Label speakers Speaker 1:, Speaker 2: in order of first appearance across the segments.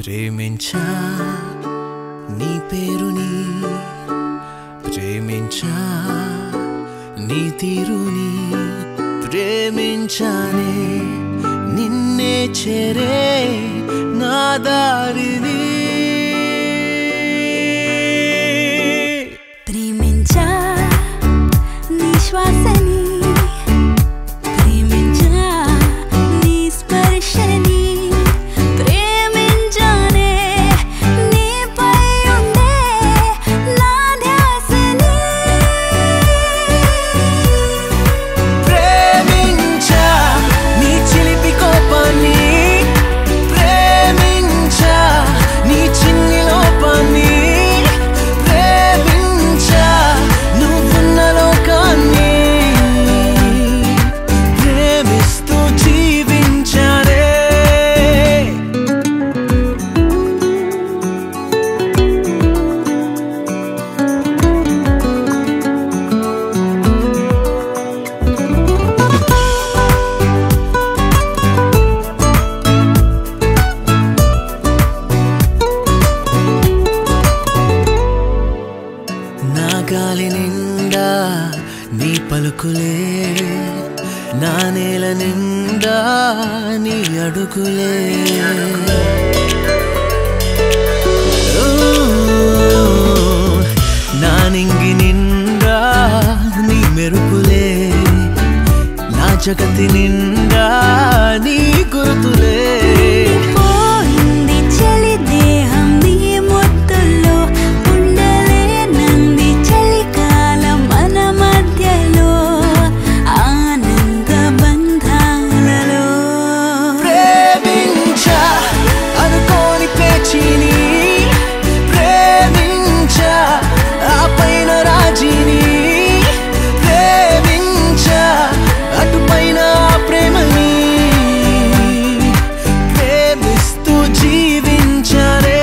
Speaker 1: ప్రేమించా నీ పేరుని ప్రేమించా నీ తీరుని ప్రేమించానే నిన్నే చేరే నా దారిని
Speaker 2: ప్రేమించా నీ శ్వాసని ప్రేమించా నీ స్పర్శని ప్రేమించానే నీపై ఉండే నా ధ్యాసని
Speaker 1: ప్రేమించా నీ చిలిపి కోపాన్ని ప్రేమించా నీ చిన్ని లోపాన్ని ప్రేమించా నువ్వున్న లోకాన్ని ప్రేమిస్తూ జీవించారే నా గాలి నిండా నీ పలుకులే నా నేల నిండా నీ అడుగులే ఓ, నా నింగి నిండా నీ మెరుపులే నా జగతి నిండా నీ గుర్తులే
Speaker 2: పోయింది చలి దేహం నీ ముద్దుల్లో ఉండలేనంది చలికాలం మన మధ్యలో ఆనంద బంధాలలో
Speaker 1: ప్రేమించా అనుకోని పేచిని ప్రేమించా ఆ పైన రాజిని ప్రేమించా అటు పైన ఆ ప్రేమని ప్రేమిస్తూ జీవించారే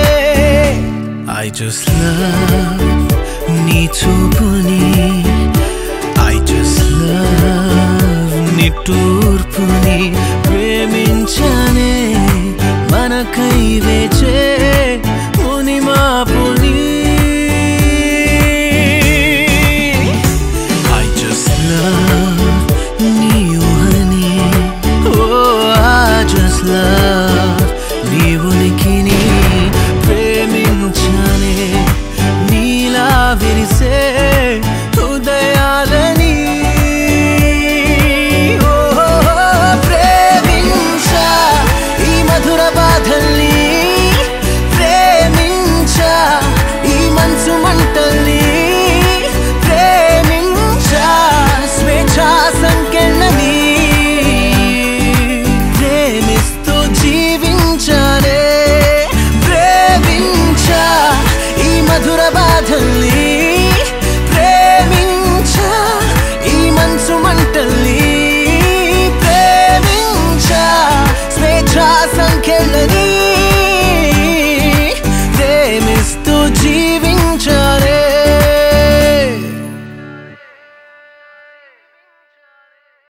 Speaker 1: I just love నీ చూపుని I just love నీ తూర్పుని ప్రేమించానే మనకై వేచే ముని మాపుని I just love నీ ఊహని Oh, I just love నీ ఉనికిని ప్రేమించానే నీలా విరిసే ఉదయాలని ఓ, ప్రేమించా ఈ మధుర బాధల్ని ప్రేమించా ఈ మనసు మంటల్ని ప్రేమించా స్వేచ్ఛా సంకెళ్ళని ప్రేమిస్తూ జీవించాలే ప్రేమించా ఈ మధుర బాధల్ని ప్రేమించా ఈ మనసు మంటల్ని ప్రేమించా స్వేచ్ఛా సంఖ్యలని